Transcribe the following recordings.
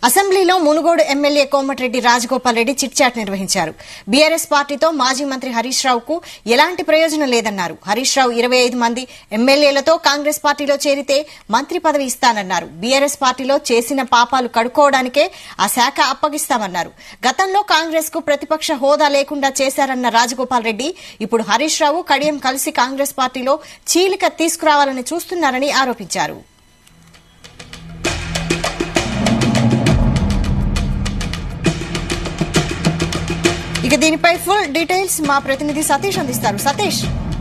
అసెంబ్లీలో Munugode MLA Komatireddy Rajagopal Reddy chitchat నిర్వహించారు బీఆర్ఎస్ పార్టీతో మాజీ మంత్రి హరీష్ రావుకు ఎలాంటి ప్రయోజనం లేదన్నారు హరీష్ రావు ఇరవై ఐదు మంది ఎమ్మెల్యేలతో కాంగ్రెస్ పార్టీలో చేరితే మంత్రి పదవి ఇస్తానన్నారు బీఆర్ఎస్ పార్టీలో చేసిన పాపాలు కడుక్కోవడానికే ఆ శాఖ అప్పగిస్తామన్నారు గతంలో కాంగ్రెస్ కు ప్రతిపక్ష హోదా లేకుండా చేశారన్న రాజగోపాల్ రెడ్డి ఇప్పుడు హరీష్ రావు కడియం కలిసి కాంగ్రెస్ పార్టీలో చీలిక తీసుకురావాలని చూస్తున్నారని ఆరోపించారు ఇక దీనిపై ఫుల్ డీటెయిల్స్ మా ప్రతినిధి సతీష్ అందిస్తారు సతీష్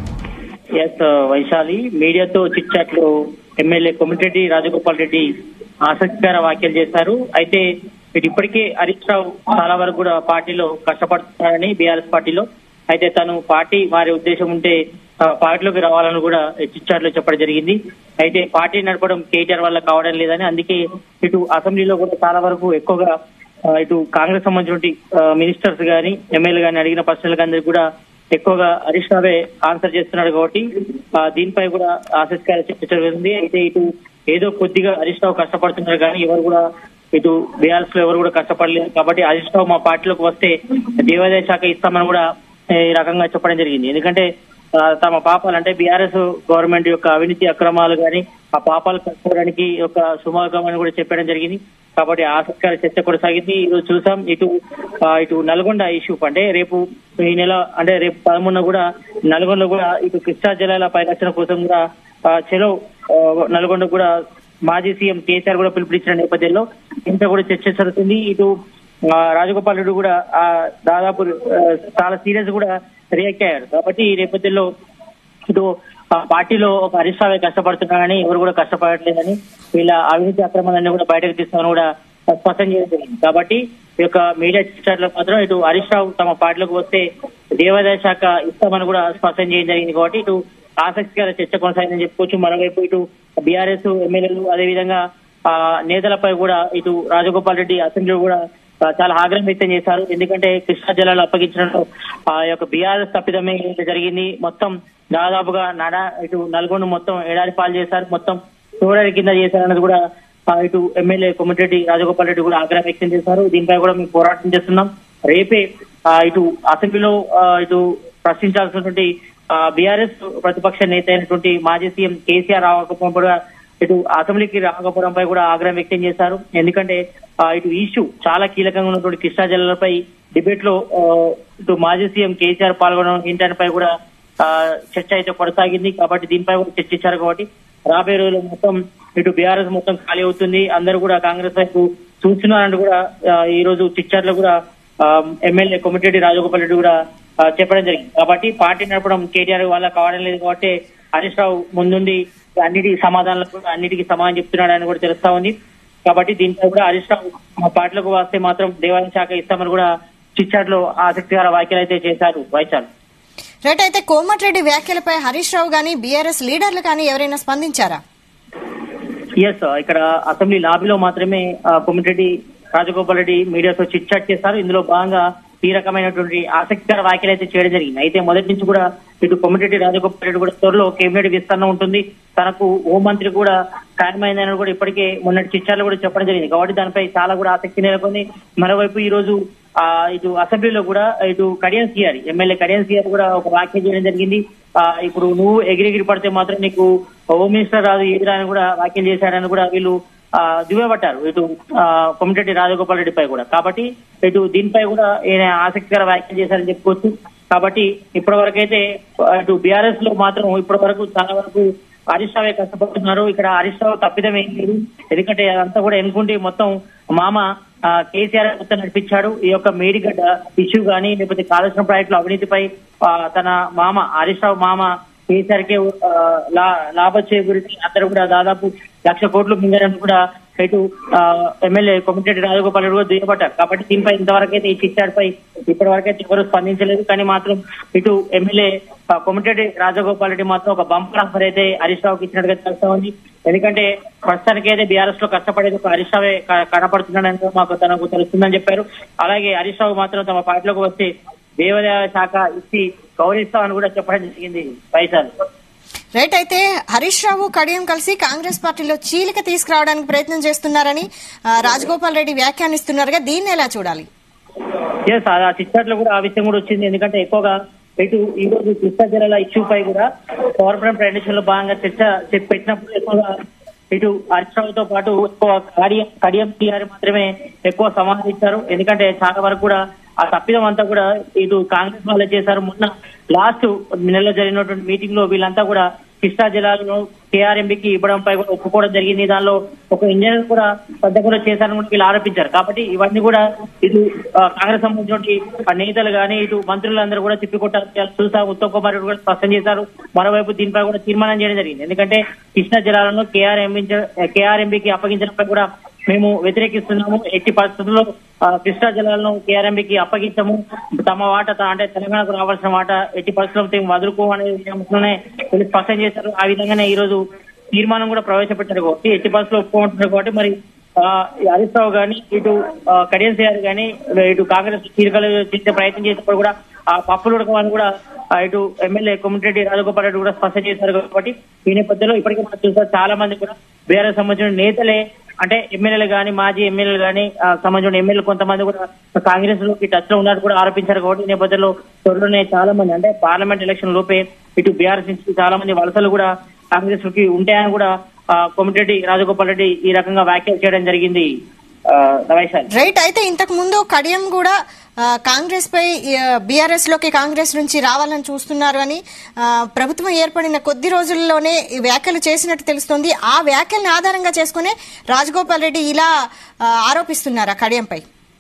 ఎస్ వైశాలి మీడియాతో చిట్ లో ఎమ్మెల్యే కొమిటిరెడ్డి రాజగోపాల్ రెడ్డి ఆసక్తికర వ్యాఖ్యలు చేశారు అయితే ఇటు ఇప్పటికే హరీష్ రావు చాలా వరకు కూడా పార్టీలో కష్టపడుతున్నారని బీఆర్ఎస్ పార్టీలో అయితే తను పార్టీ మారే ఉద్దేశం ఉంటే ఆ, పార్టీలోకి రావాలని కూడా చిట్ లో చెప్పడం జరిగింది అయితే పార్టీ నడపడం కేటీఆర్ వల్ల కావడం లేదని అందుకే ఇటు అసెంబ్లీలో కూడా చాలా వరకు ఎక్కువగా ఆ, ఇటు కాంగ్రెస్ సంబంధించిన మినిస్టర్స్ గాని ఎమ్మెల్యే గాని అడిగిన ప్రశ్నలకు అందరికి కూడా ఎక్కువగా హరీష్ రావే ఆన్సర్ చేస్తున్నాడు కాబట్టి ఆ, దీనిపై కూడా ఆసక్తికర చర్చ జరుగుతుంది అయితే ఇటు ఏదో కొద్దిగా హరీష్ రావు కష్టపడుతున్నారు కానీ ఎవరు కూడా ఇటు బీఆర్ఎస్ లో ఎవరు కూడా కష్టపడలేదు కాబట్టి హరీష్ రావు మా పార్టీలోకి వస్తే దేవాదాయ శాఖ ఇస్తామని కూడా ఏ, ఈ రకంగా చెప్పడం జరిగింది ఎందుకంటే ఆ, తమ పాపాలు అంటే బీఆర్ఎస్ గవర్నమెంట్ యొక్క అవినీతి అక్రమాలు కానీ ఆ పాపాలు కట్టుకోవడానికి ఒక సుమార్గం అని కూడా చెప్పడం జరిగింది కాబట్టి ఆసక్తికర చర్చ కొనసాగింది ఈ రోజు చూసాం ఇటు ఆ, ఇటు నల్గొండ ఇష్యూ అంటే రేపు ఈ నెల అంటే రేపు పదమూడున కూడా నల్గొండ కూడా ఇటు కృష్ణా జిల్లాల పరిరక్షణ కోసం కూడా ఆ, చెలో ఆ, నల్గొండ కూడా మాజీ సీఎం కేసీఆర్ కూడా పిలుపునిచ్చిన నేపథ్యంలో ఇంత కూడా చర్చ జరుగుతుంది ఇటు ఆ, రాజగోపాల్ రెడ్డి కూడా ఆ, దాదాపు ఆ, చాలా సీరియస్ కూడా రియాక్ట్ అయ్యారు కాబట్టి ఈ నేపథ్యంలో ఇటు ఆ పార్టీలో ఒక హరీష్ రావే కష్టపడుతున్నారని ఎవరు కూడా కష్టపడట్లేదని వీళ్ళ అవినీతి అక్రమాలన్నీ కూడా బయటకు తీస్తామని కూడా స్పష్టం చేయడం జరిగింది కాబట్టి ఈ యొక్క మీడియా చిట్చాట్లో మాత్రం ఇటు హరీష్ రావు తమ పార్టీలోకి వస్తే దేవాదాయ శాఖ ఇస్తామని కూడా స్పష్టం చేయడం జరిగింది కాబట్టి ఇటు ఆసక్తికర చర్చ కొనసాగిందని చెప్పుకోవచ్చు మరోవైపు ఇటు బీఆర్ఎస్ ఎమ్మెల్యేలు అదేవిధంగా ఆ నేతలపై కూడా ఇటు రాజగోపాల్ రెడ్డి అసెంబ్లీలో కూడా ఆ, చాలా ఆగ్రహం వ్యక్తం చేశారు ఎందుకంటే కృష్ణా జిల్లాలో అప్పగించడంలో ఆ యొక్క బీఆర్ఎస్ తప్పిదమే జరిగింది మొత్తం దాదాపుగా నడ ఇటు నల్గొండ మొత్తం ఎడారి పాలు చేశారు మొత్తం చూడరి కింద చేశారన్నది కూడా ఆ, ఇటు ఎమ్మెల్యే కొమ్మటిరెడ్డి రాజగోపాల్ రెడ్డి కూడా ఆగ్రహం వ్యక్తం చేశారు దీనిపై కూడా మేము పోరాటం చేస్తున్నాం రేపే ఆ, ఇటు అసెంబ్లీలో ఆ, ఇటు ప్రశ్నించాల్సినటువంటి బీఆర్ఎస్ ప్రతిపక్ష నేత అయినటువంటి మాజీ సీఎం కేసీఆర్ రాకపోవడం కూడా ఇటు అసెంబ్లీకి రాకపోవడంపై కూడా ఆగ్రహం వ్యక్తం చేశారు ఎందుకంటే ఆ, ఇటు ఇష్యూ చాలా కీలకంగా ఉన్నటువంటి కృష్ణా జిల్లాలపై డిబేట్ లో ఆ, ఇటు మాజీ సీఎం కేసీఆర్ పాల్గొనడం ఏంటనిపై కూడా ఆ, చర్చ అయితే కొనసాగింది కాబట్టి దీనిపై కూడా చర్చించారు కాబట్టి రాబోయే రోజుల్లో మొత్తం ఇటు బీఆర్ఎస్ మొత్తం ఖాళీ అవుతుంది అందరూ కూడా కాంగ్రెస్ వైపు చూస్తున్నారంటూ కూడా ఆ, ఈ రోజు చిచ్చార్లో కూడా ఆ, ఎమ్మెల్యే కొమిటిరెడ్డి రాజగోపాల్ రెడ్డి కూడా ఆ, చెప్పడం జరిగింది కాబట్టి పార్టీ నడపడం కేటీఆర్ వల్ల కావడం లేదు కాబట్టి హరీష్ రావు ముందుండి అన్నిటికీ సమాధానాలు కూడా అన్నిటికీ సమాధానం చెప్తున్నాడు అని కూడా తెలుస్తా ఉంది కాబట్టి దీంట్లో కూడా హరీష్ రావు మా పార్టీలకు వస్తే మాత్రం దేవాలయ శాఖ ఇస్తామని కూడా చిచ్చాట్లో ఆసక్తికర వ్యాఖ్యలు అయితే చేశారు వైశాల్ రైట్ అయితే కోమటిరెడ్డి వ్యాఖ్యలపై హరీష్ రావు గానీ బీఆర్ఎస్ లీడర్లు కానీ ఎవరైనా స్పందించారా ఎస్ ఇక్కడ అసెంబ్లీ లాబీలో మాత్రమే ఆ, కొమ్మిరెడ్డి రాజగోపాల్ రెడ్డి మీడియాతో చిట్ చాట్ చేశారు ఇందులో భాగంగా ఈ రకమైనటువంటి ఆసక్తికర వ్యాఖ్యలు అయితే చేయడం జరిగింది అయితే మొదటి నుంచి కూడా ఇటు కొమ్మిరెడ్డి రాజగోపాల్ రెడ్డి కూడా త్వరలో కేబినెట్ విస్తరణ ఉంటుంది తనకు హోంమంత్రి కూడా ఖాయమైందని కూడా ఇప్పటికే మొన్నటి చిట్చాలు కూడా చెప్పడం జరిగింది కాబట్టి దానిపై చాలా కూడా ఆసక్తి నెలకొంది మరోవైపు ఈ రోజు ఆ ఇటు అసెంబ్లీలో కూడా ఇటు కడియం సిఆర్ ఎమ్మెల్యే కడియం సిఆర్ కూడా ఒక వ్యాఖ్య చేయడం జరిగింది ఆ ఇప్పుడు నువ్వు ఎగిరెగిరి పడితే మాత్రం నీకు హోమ్ మినిస్టర్ రాదు ఎదురా అని కూడా వ్యాఖ్యలు చేశారని కూడా వీళ్ళు ఆ, దువ్వబట్టారు ఇటు ఆ, కొమిటిరెడ్డి రాజగోపాల్ రెడ్డిపై కూడా కాబట్టి ఇటు దీనిపై కూడా ఈయన ఆసక్తికర వ్యాఖ్యలు చేశారని చెప్పుకోవచ్చు కాబట్టి ఇప్పటి వరకు అయితే ఇటు బీఆర్ఎస్ లో మాత్రం ఇప్పటి వరకు చాలా వరకు హరీష్ రావే కష్టపడుతున్నారు ఇక్కడ హరీష్ రావు తప్పిదం ఏం లేదు ఎందుకంటే అదంతా కూడా ఎన్నుకుంటే మొత్తం మామ ఆ, కేసీఆర్ మొత్తం నడిపించాడు ఈ యొక్క మేడిగడ్డ ఇష్యూ కానీ లేకపోతే కాళేశ్వరం ప్రాజెక్టులో అవినీతిపై ఆ, తన మామ హరీష్ రావు మామ కేసీఆర్ కే ఆ, లా- లాభ చేకూరి అందరూ కూడా దాదాపు లక్ష కోట్లు మింగారని కూడా ఇటు ఆ, ఎమ్మెల్యే కొమిటిరెడ్డి రాజగోపాల్ రెడ్డి కూడా దుయ్యబట్టారు కాబట్టి దీనిపై ఇంతవరకు అయితే ఈ చిట్చాడుపై ఇప్పటి వరకు అయితే ఎవరు స్పందించలేదు కానీ మాత్రం ఇటు ఎమ్మెల్యే ఆ, కొమిటిరెడ్డి రాజగోపాల్ రెడ్డి మాత్రం ఒక బంపర్ ఆఫర్ అయితే హరీష్ రావుకి ఇచ్చినట్టుగా తెలుస్తా ఉంది ఎందుకంటే ప్రస్తుతానికి అయితే బీఆర్ఎస్ లో కష్టపడేది ఒక హరీష్ రావే క- కనపడుతున్నాడని మాకు తనకు తెలుస్తుందని చెప్పారు అలాగే హరీష్ రావు మాత్రం తమ పార్టీలోకి వస్తే దేవాదాయ శాఖ ఇచ్చి గౌరవిస్తామని కూడా చెప్పడం జరిగింది పైసలు రైట్ అయితే హరీష్ రావు కడియం కలిసి కాంగ్రెస్ పార్టీలో చీలిక తీసుకురావడానికి ప్రయత్నం చేస్తున్నారని ఆ, రాజగోపాల్ రెడ్డి వ్యాఖ్యానిస్తున్నారుగా దీన్ని ఎలా చూడాలి ఎస్ ఆ చిట్చాట్లో కూడా ఆ విషయం కూడా వచ్చింది ఎందుకంటే ఎక్కువగా ఇటు ఈ రోజు కృష్ణా జిల్లాల ఇష్యూ పై కూడా పవర్ ప్లాంట్ ప్రయాణించడంలో భాగంగా చర్చ చెప్పి పెట్టినప్పుడు ఎక్కువగా ఇటు హరీష్రావుతో పాటు ఎక్కువ కడియం కడియం టీఆర్ మాత్రమే ఎక్కువ సమాధించారు ఎందుకంటే చాలా వరకు కూడా ఆ తప్పిదం అంతా కూడా ఇటు కాంగ్రెస్ వాళ్ళే చేశారు మొన్న లాస్ట్ నెలలో జరిగినటువంటి మీటింగ్ లో వీళ్ళంతా కూడా కృష్ణా జిల్లాలో కేఆర్ఎంబికి ఇవ్వడంపై కూడా ఒప్పుకోవడం జరిగింది దానిలో ఒక ఇంజనీర్ కూడా పెద్ద కూడా చేశారని కూడా వీళ్ళు ఆరోపించారు కాబట్టి ఇవన్నీ కూడా ఇటు ఆ, కాంగ్రెస్ సంబంధించిన నేతలు కానీ ఇటు మంత్రులందరూ కూడా తిప్పికొట్టారు చూసా ఉత్తమ్ కుమార్ రెడ్డి కూడా స్పష్టం చేశారు మరోవైపు దీనిపై కూడా తీర్మానం చేయడం జరిగింది ఎందుకంటే కృష్ణా జిల్లాలను కేఆర్ఎంబి కేఆర్ఎంబికి అప్పగించడంపై కూడా మేము వ్యతిరేకిస్తున్నాము ఎట్టి పరిస్థితుల్లో ఆ, కృష్ణా జిల్లాలను కేఆర్ఎంబికి అప్పగించము తమ వాట తా- అంటే తెలంగాణకు రావాల్సిన వాట ఎట్టి పరిస్థితుల్లో మేము వదులుకో అనే విషయంలోనే వీళ్ళు స్పష్టం చేశారు ఆ విధంగానే ఈ రోజు తీర్మానం కూడా ప్రవేశపెట్టారు కాబట్టి ఎట్టి పరిస్థితుల్లో ఒప్పుకుంటున్నారు కాబట్టి మరి ఆ, ఈ హరీష్ రావు గాని ఇటు ఆ, కడియం సిఆర్ గాని ఇటు కాంగ్రెస్ చీలికలు చేసే ప్రయత్నం చేసినప్పుడు కూడా ఆ పప్పులు ఉడకమని కూడా ఆ, ఇటు ఎమ్మెల్యే కొమ్మిరెడ్డి రాజగోపాల్ రెడ్డి కూడా స్పష్టం చేశారు కాబట్టి ఈ నేపథ్యంలో ఇప్పటికే మనం చూసాం చాలా మంది కూడా బీఆర్ఎస్ సంబంధించిన నేతలే అంటే ఎమ్మెల్యేలు కానీ మాజీ ఎమ్మెల్యేలు కానీ సంబంధించిన ఎమ్మెల్యేలు కొంతమంది కూడా కాంగ్రెస్ లోకి టచ్ లో ఉన్నట్టు కూడా ఆరోపించారు కాబట్టి ఈ నేపథ్యంలో త్వరలోనే చాలా మంది అంటే పార్లమెంట్ ఎలక్షన్ లోపే ఇటు బీఆర్ఎస్ నుంచి చాలా మంది వలసలు కూడా కాంగ్రెస్ లోకి ఉంటాయని కూడా ఆ, కోమటిరెడ్డి రాజగోపాల్ రెడ్డి ఈ రకంగా వ్యాఖ్యలు చేయడం జరిగింది ఆ, వైశాలి రైట్ అయితే ఇంతకు ముందు కడియం కూడా ఆ, కాంగ్రెస్ పై బీఆర్ఎస్ లోకి కాంగ్రెస్ నుంచి రావాలని చూస్తున్నారు అని ఆ, ప్రభుత్వం ఏర్పడిన కొద్ది రోజుల్లోనే ఈ వ్యాఖ్యలు చేసినట్టు తెలుస్తోంది ఆ వ్యాఖ్యల్ని ఆధారంగా చేసుకునే రాజగోపాల్ రెడ్డి ఇలా ఆ, ఆరోపిస్తున్నారా కడియంపై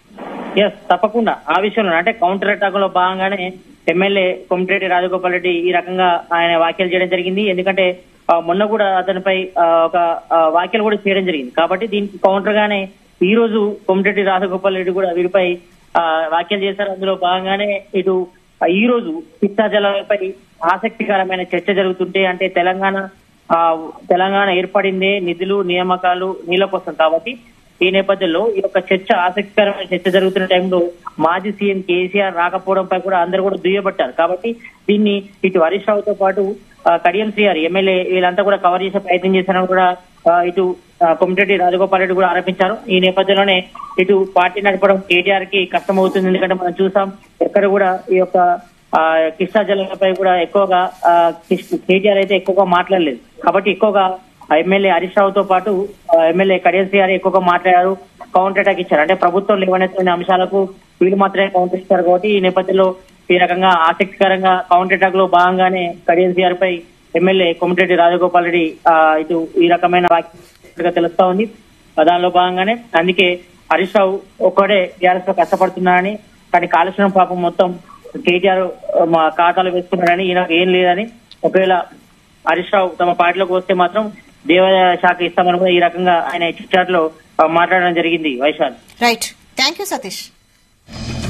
ఎస్ తప్పకుండా ఆ విషయంలో అంటే కౌంటర్ అటాక్ లో భాగంగానే ఎమ్మెల్యే కొమటిరెడ్డి రాజగోపాల్ రెడ్డి ఈ రకంగా ఆయన వ్యాఖ్యలు చేయడం జరిగింది ఎందుకంటే ఆ, మొన్న కూడా అతనిపై ఆ, ఒక ఆ, వ్యాఖ్యలు కూడా చేయడం జరిగింది కాబట్టి దీనికి కౌంటర్ గానే ఈ రోజు కొమటిరెడ్డి రాజగోపాల్ రెడ్డి కూడా వీరిపై ఆ, వ్యాఖ్యలు చేశారు అందులో భాగంగానే ఇటు ఆ, ఈ రోజు పిత్తా జలాలపై ఆసక్తికరమైన చర్చ జరుగుతుంటే అంటే తెలంగాణ ఆ తెలంగాణ ఏర్పడిందే నిధులు నియామకాలు నీళ్ళ కోసం కాబట్టి ఈ నేపథ్యంలో ఈ యొక్క చర్చ ఆసక్తికరమైన చర్చ జరుగుతున్న టైంలో మాజీ సీఎం కేసీఆర్ రాకపోవడంపై కూడా అందరూ కూడా దుయ్యబట్టారు కాబట్టి దీన్ని ఇటు హరీష్ రావుతో పాటు ఆ, కడియం శ్రీఆర్ ఎమ్మెల్యే వీళ్ళంతా కూడా కవర్ చేసే ప్రయత్నం చేశారని కూడా ఆ, ఇటు ఆ, కొమటిరెడ్డి రాజగోపాల్ రెడ్డి కూడా ఆరోపించారు ఈ నేపథ్యంలోనే ఇటు పార్టీ నడపడం కేటీఆర్ కి కష్టం అవుతుంది ఎందుకంటే మనం చూసాం ఎక్కడ కూడా ఈ యొక్క ఆ, కృష్ణా జిల్లాపై కూడా ఎక్కువగా ఆ, కిష్- కేటీఆర్ అయితే ఎక్కువగా మాట్లాడలేదు కాబట్టి ఎక్కువగా ఆ ఎమ్మెల్యే హరీష్ రావుతో పాటు ఆ, ఎమ్మెల్యే కడియం శ్రీఆర్ ఎక్కువగా మాట్లాడారు కౌంటర్ అటాక్ ఇచ్చారు అంటే ప్రభుత్వం లేవనెత్తున్న అంశాలకు వీళ్ళు మాత్రమే కౌంటర్ ఇస్తారు కాబట్టి ఈ నేపథ్యంలో ఈ రకంగా ఆసక్తికరంగా కౌంటర్ అటాక్ లో భాగంగానే కడియం శ్రీఆర్ పై ఎమ్మెల్యే కొమటిరెడ్డి రాజగోపాల్ రెడ్డి ఆ, ఇటు ఈ రకమైన వ్యాఖ్యలుగా తెలుస్తా ఉంది ఆ, దానిలో భాగంగానే అందుకే హరీష్ రావు ఒక్కడే టీఆర్ఎస్ లో కష్టపడుతున్నారని కానీ కాళేశ్వరం పాపం మొత్తం కేటీఆర్ ఆ, మా ఖాతాలో వేసుకున్నాడని ఈయనకు ఏం లేదని ఒకవేళ హరీష్ రావు తమ పార్టీలోకి వస్తే మాత్రం దేవాదాయ శాఖ ఇస్తామని కూడా ఈ రకంగా ఆయన చిట్చాట్లో మాట్లాడడం జరిగింది Vishal right thank you Satish